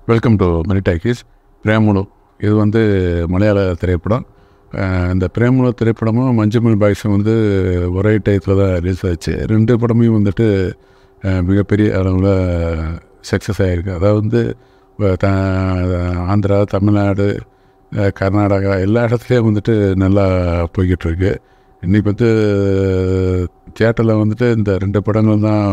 welcome to மெரிடாக்கிஸ் பிரேமுலு இது வந்து மலையாள திரைப்படம் அஹ் இந்த பிரேமுலு திரைப்படமும் மஞ்சுமல் பாய்ஸும் வந்து ஒரே டயத்தில் தான் ரிலீஸ் ஆச்சு ரெண்டு படமும் வந்துட்டு அஹ் மிகப்பெரிய அளவில் சக்ஸஸ் ஆகிருக்கு அதாவது வந்து அஹ் த ஆந்திரா தமிழ்நாடு அஹ் கர்நாடகா எல்லா இடத்துலையும் வந்துட்டு நல்லா போய்கிட்டு இருக்கு இன்றைக்கி வந்து தியேட்டரில் வந்துட்டு இந்த ரெண்டு படங்கள் தான்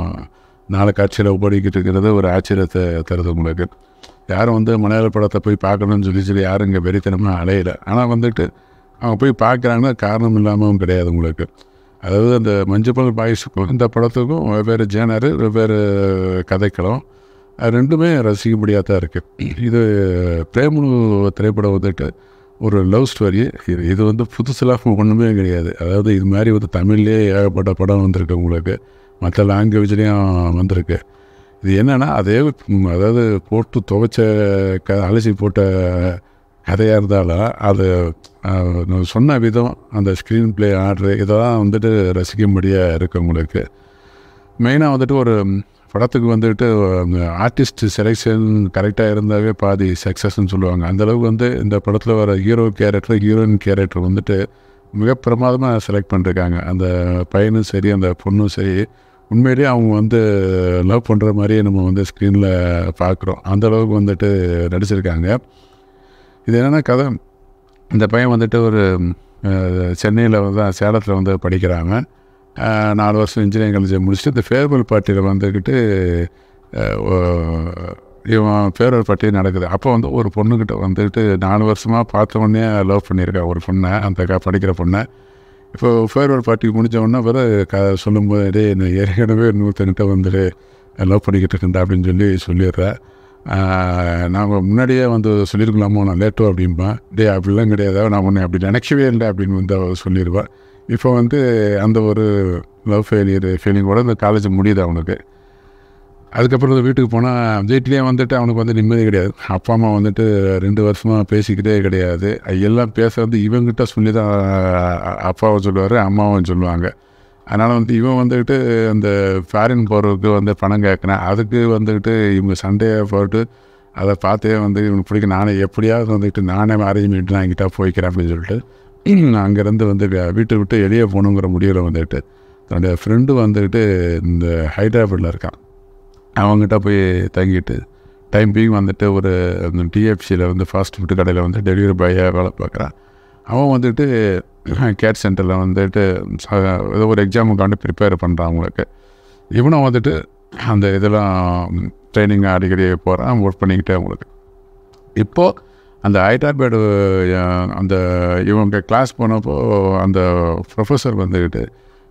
நாலு காட்சியில் ஓடிக்கிட்டு இருக்கிறது ஒரு ஆச்சரியத்தை தருது உங்களுக்கு யாரும் வந்து மலையாள படத்தை போய் பார்க்கணும்னு சொல்லி சொல்லி யாரும் இங்கே வெறித்தனமாக அலையலை ஆனால் வந்துட்டு அவங்க போய் பார்க்குறாங்கன்னா காரணம் இல்லாமலும் கிடையாது உங்களுக்கு அதாவது அந்த மஞ்சள் பாய்ஸுக்கும் இந்த படத்துக்கும் வெவ்வேறு ஜேனரு வெவ்வேறு கதைக்களம் அது ரெண்டுமே ரசிக்கும்படியாக தான் இருக்குது இது பிரேமுனு திரைப்படம் வந்துட்டு ஒரு லவ் ஸ்டோரி இது இது வந்து புதுசெல்லாம் ஒன்றுமே கிடையாது அதாவது இது மாதிரி வந்து தமிழ்லேயே ஏகப்பட்ட படம் வந்திருக்கு உங்களுக்கு மற்ற லாங்குவேஜ்லேயும் வந்திருக்கு இது என்னென்னா அதே ம், அதாவது போட்டு துவைச்ச க அலசி போட்ட கதையாக இருந்தாலும் அது அஹ், நான் சொன்ன விதம் அந்த ஸ்க்ரீன் ப்ளே ஆர்டரு இதெல்லாம் வந்துட்டு ரசிக்கும்படியாக இருக்குது உங்களுக்கு மெயினாக வந்துட்டு ஒரு படத்துக்கு வந்துட்டு ஆர்டிஸ்ட் செலெக்ஷன் கரெக்டாக இருந்தாவே பாதி சக்ஸஸ்ன்னு சொல்லுவாங்க அந்தளவுக்கு வந்து இந்த படத்தில் வர ஹீரோ கேரக்டர் ஹீரோயின் கேரக்டர் வந்துட்டு மிக பிரமாதமாக செலக்ட் பண்ணிருக்காங்க அந்த பையனும் சரி அந்த பொண்ணும் சரி உண்மையிலேயே அவங்க வந்து லவ் பண்ணுற மாதிரியே நம்ம வந்து ஸ்க்ரீனில் பார்க்குறோம் அந்த அளவுக்கு வந்துட்டு நடிச்சிருக்காங்க இது என்னென்னா கதை இந்த பையன் வந்துட்டு ஒரு சென்னையில் வந்து சேலத்தில் வந்து படிக்கிறாங்க அஹ், நாலு வருஷம் இன்ஜினியரிங் காலேஜ் முடிச்சுட்டு இந்த ஃபேர்வெல் பார்ட்டியில் வந்துக்கிட்டு அஹ், ஓ- இவன் ஃபேர்வெல் பார்ட்டி நடக்குது அப்போ வந்து ஒரு பொண்ணுக்கிட்ட வந்துக்கிட்டு நாலு வருஷமாக பார்த்த உடனே லவ் பண்ணியிருக்கான் ஒரு பொண்ணை அந்த க படிக்கிற பொண்ணை இப்போ ஃபேர்வெல் பார்ட்டி முடிஞ்ச உடனே வர க சொல்லும்போது டேய் நான் ஏற்கனவே இன்னொருத்தங்கிட்ட வந்துட்டு லவ் பண்ணிக்கிட்டு இருக்கேன்டா அப்படின்னு சொல்லி சொல்லிடுறேன் நாங்கள் முன்னாடியே வந்து சொல்லியிருக்கலாமோ நான் லேட்டோ அப்படிம்பேன் டேய் அப்படிலாம் கிடையாது நான் உன்னை அப்படி நினைக்கவே இல்லை அப்படின்னு வந்து அவ சொல்லிடுவேன் இப்போ வந்து அந்த ஒரு லவ் ஃபெயிலியர் ஃபீலிங்கோட இந்த காலேஜ் முடியுது அவனுக்கு அதுக்கப்புறம் இந்த வீட்டுக்கு போனால் வீட்லேயே வந்துட்டு அவனுக்கு வந்து நிம்மதி கிடையாது அப்பா அம்மா வந்துட்டு ரெண்டு வருஷமாக பேசிக்கிட்டே கிடையாது எல்லாம் பேச வந்து இவங்கிட்ட சொல்லி தான் அப்பாவும் சொல்லுவார் அம்மாவும் சொல்லுவாங்க அதனால் வந்து இவன் வந்துக்கிட்டு அந்த ஃபாரின் போகிறதுக்கு வந்து பணம் கேட்குறேன் அதுக்கு வந்துக்கிட்டு இவங்க சண்டையை போட்டு அதை பார்த்தே வந்து இவனுக்கு பிடிக்கும் நானே எப்படியாவது வந்துக்கிட்டு நானே அரேஞ்ச் பண்ணிட்டு நான் என்கிட்ட போய்க்கிறேன் அப்படின்னு சொல்லிட்டு அங்கேருந்து வந்து வே- வீட்டை விட்டு வெளியே போகணுங்கிற முடிவில் வந்துக்கிட்டு தன்னுடைய ஃப்ரெண்டு வந்துக்கிட்டு இந்த ஹைதராபாத்தில் இருக்கான் அவங்ககிட்ட போய் தங்கிட்டு டைம் பீங் வந்துட்டு ஒரு டிஎஃப்சியில் வந்து ஃபாஸ்ட் ஃபுட்டு கடையில் வந்து டெலிவரி பாயாக வேலை பார்க்குறான் அவன் வந்துட்டு கேட் சென்டரில் வந்துட்டு ச- ஏதோ ஒரு எக்ஸாமுக்காண்டு ப்ரிப்பேர் பண்ணுறான் அவங்களுக்கு இவனும் வந்துட்டு அந்த இதெல்லாம் ட்ரைனிங் அடிக்கடி போகிறான் ஒர்க் பண்ணிக்கிட்டே அவங்களுக்கு இப்போது அந்த ஹைதராபாடு அஹ், அந்த இவங்க கிளாஸ் போனப்போ அந்த ப்ரொஃபஸர் வந்துக்கிட்டு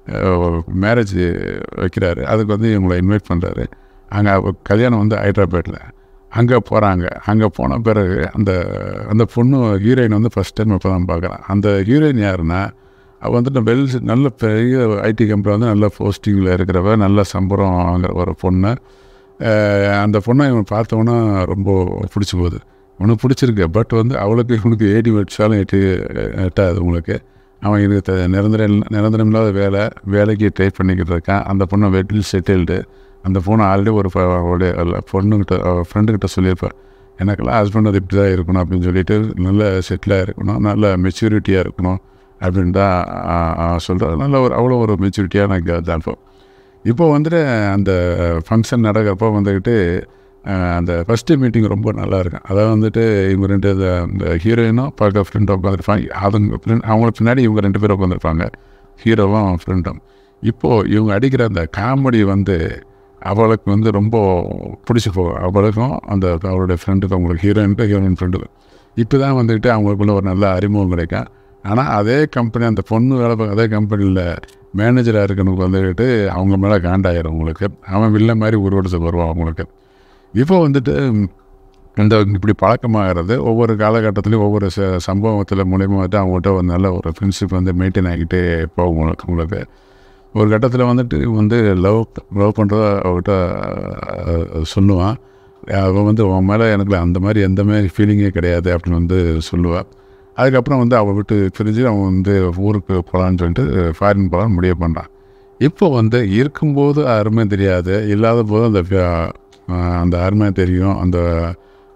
மேரேஜ் வைக்கிறாரு அதுக்கு வந்து இவங்களை இன்வைட் பண்ணுறாரு அங்கே கல்யாணம் வந்து ஹைதராபாத்தில் அங்கே போகிறாங்க அங்கே போன பிறகு அந்த அந்த பொண்ணு ஹீரோயின் வந்து ஃபஸ்ட் டைம் இப்போ தான் பார்க்குறான் அந்த ஹீரோயின் யாருன்னா அவள் வந்துட்டு வெல் நல்ல பெரிய ஐடி கம்பெனி வந்து நல்ல போஸ்டிங்கில் இருக்கிறவ நல்ல சம்பளம் வாங்குற ஒரு பொண்ணு அஹ் அந்த பொண்ணை இவன் பார்த்தவொன்னே ரொம்ப பிடிச்சி போகுது உனக்கு பிடிச்சிருக்கு பட் வந்து அவளுக்கு இவனுக்கு ஏடி வச்சாலும் எட்டு எட்டாது உங்களுக்கு அவன் இதுக்கு த- நிரந்தரம் இல்ல- நிரந்தரம் இல்லாத வேலை வேலைக்கு ட்ரை பண்ணிக்கிட்டு இருக்கான் அந்த பொண்ணை வெட்டில் செட்டில்டு அந்த பொண்ணு ஆல்ரெடி ஒரு ப- அவளுடைய அல்ல, பொண்ணுக்கிட்ட ஃப்ரெண்டுக்கிட்ட சொல்லியிருப்பேன் எனக்கெல்லாம் ஹஸ்பண்ட் அது இப்படி தான் இருக்கணும் அப்படின்னு சொல்லிட்டு நல்ல செட்டிலாக இருக்கணும் நல்ல மெச்சூரிட்டியாக இருக்கணும் அப்படின்னு தான் சொல்கிறேன் நல்ல ஒரு அவ்வளோ ஒரு மெச்சூரிட்டியாக எனக்கு தான் இப்போ வந்துட்டு அந்த ஃபங்க்ஷன் நடக்கிறப்போ வந்துக்கிட்டு அஹ், அந்த ஃபஸ்ட்டு மீட்டிங் ரொம்ப நல்லா இருக்கும் அதாவது வந்துட்டு இவங்க ரெண்டு இந்த- இந்த ஹீரோயினும் பார்க்க ஃப்ரெண்டும் உட்காந்துருப்பாங்க அதுங்க friend- அவங்களுக்கு பின்னாடி இவங்க ரெண்டு பேரும் உட்காந்துருப்பாங்க ஹீரோவும் ஃப்ரெண்டும் இப்போது இவங்க அடிக்கிற அந்த காமெடி வந்து அவளுக்கு வந்து ரொம்ப பிடிச்சி போகும் அவளுக்கும் அந்த அவளுடைய ஃப்ரெண்டுக்கும் அவங்களுக்கு ஹீரோயினுக்கும் ஹீரோயின் ஃப்ரெண்டுக்கும் இப்போ தான் வந்துக்கிட்டு அவங்களுக்குள்ள ஒரு நல்ல அறிமுகம் கிடைக்கும் ஆனால் அதே கம்பெனி அந்த பொண்ணு வேலை பார்க்க அதே கம்பெனியில் மேனேஜராக இருக்கணுக்கு வந்துக்கிட்டு அவங்க மேலே காண்டாயிரும் உங்களுக்கு அவன் வில்ல மாதிரி உருவெடுத்து வருவான் அவங்களுக்கு இப்போ வந்துட்டு இந்த இப்படி பழக்கமாகிறது ஒவ்வொரு காலகட்டத்திலையும் ஒவ்வொரு ச சம்பவத்தில் மூலியமாக வந்துட்டு அவங்ககிட்ட ஒரு நல்ல ஒரு ஃப்ரெண்ட்ஷிப் வந்து மெயின்டைன் ஆகிக்கிட்டே போகும் உங்களுக்கு உங்களுக்கு ஒரு கட்டத்தில் வந்துட்டு வந்து லவ் லவ் பண்ணுறத அவகிட்ட அஹ், சொல்லுவான் அவன் வந்து உன் மேலே எனக்கு அந்த மாதிரி எந்த மாதிரி ஃபீலிங்கே கிடையாது அப்படின்னு வந்து சொல்லுவாள் அதுக்கப்புறம் வந்து அவள் விட்டு பிரிஞ்சு அவன் வந்து ஊருக்கு போகலான்னு சொல்லிட்டு ஃபாரின் போகலான்னு முடிவு பண்ணுறான் இப்போ வந்து இருக்கும்போது அருமை தெரியாது இல்லாத போது அந்த ஃப- ஆஹ் அந்த அருமை தெரியும் அந்த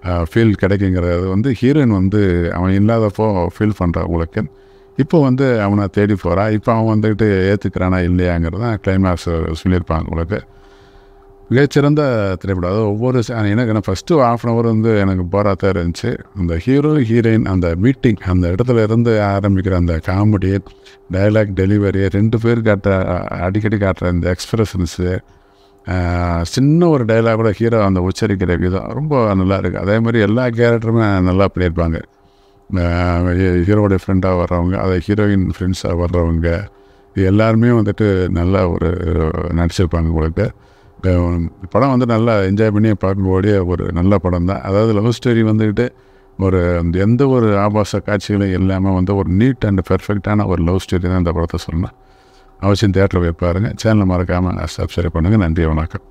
ஃபீல் கிடைக்குங்கிறது வந்து ஹீரோயின் வந்து அவன் இல்லாதப்போ ஃபீல் பண்ணுறான் உங்களுக்கு இப்போ வந்து அவனை தேடி போகிறா இப்போ அவன் வந்துக்கிட்டு ஏற்றுக்கிறானா இல்லையாங்கிறது தான் கிளைமேக்ஸ் சொல்லியிருப்பாங்க உங்களுக்கு மிகச்சிறந்த திரைப்படம் அதாவது ஒவ்வொரு ச- எனக்கு எனக்கு ஃபஸ்ட்டு ஆஃப் அன் ஹவர் வந்து எனக்கு போராக தான் இருந்துச்சு அந்த ஹீரோ ஹீரோயின் அந்த மீட்டிங் அந்த இடத்துல இருந்து ஆரம்பிக்கிற அந்த காமெடி டைலாக் டெலிவரி ரெண்டு பேர் காட்டுற அடிக்கடி காட்டுற இந்த எக்ஸ்பிரஷன்ஸு சின்ன ஒரு டைலாக் கூட ஹீரோ அந்த உச்சரிக்கிற விதம் ரொம்ப நல்லா இருக்குது அதே மாதிரி எல்லா கேரக்டருமே நல்லா பண்ணியிருப்பாங்க ஹீரோடைய ஃப்ரெண்டாக வர்றவங்க அதை ஹீரோயின் ஃப்ரெண்ட்ஸாக வர்றவங்க இது எல்லாருமே வந்துட்டு நல்லா ஒரு நடிச்சிருப்பாங்க உங்களுக்கு அஹ் படம் வந்து நல்லா என்ஜாய் பண்ணி பார்க்கக்கூடிய ஒரு நல்ல படம் தான் அதாவது லவ் ஸ்டோரி வந்துக்கிட்டு ஒரு எந்த ஒரு ஆபாச காட்சிகளும் இல்லாமல் வந்து ஒரு நீட் அண்ட் பெர்ஃபெக்டான ஒரு லவ் ஸ்டோரி தான் இந்த படத்தை சொன்னேன் அவசியம் தேட்டரில் போய் பாருங்கள் சேனலை மறக்காமல் சப்ஸ்கிரைப் பண்ணுங்கள் நன்றி வணக்கம்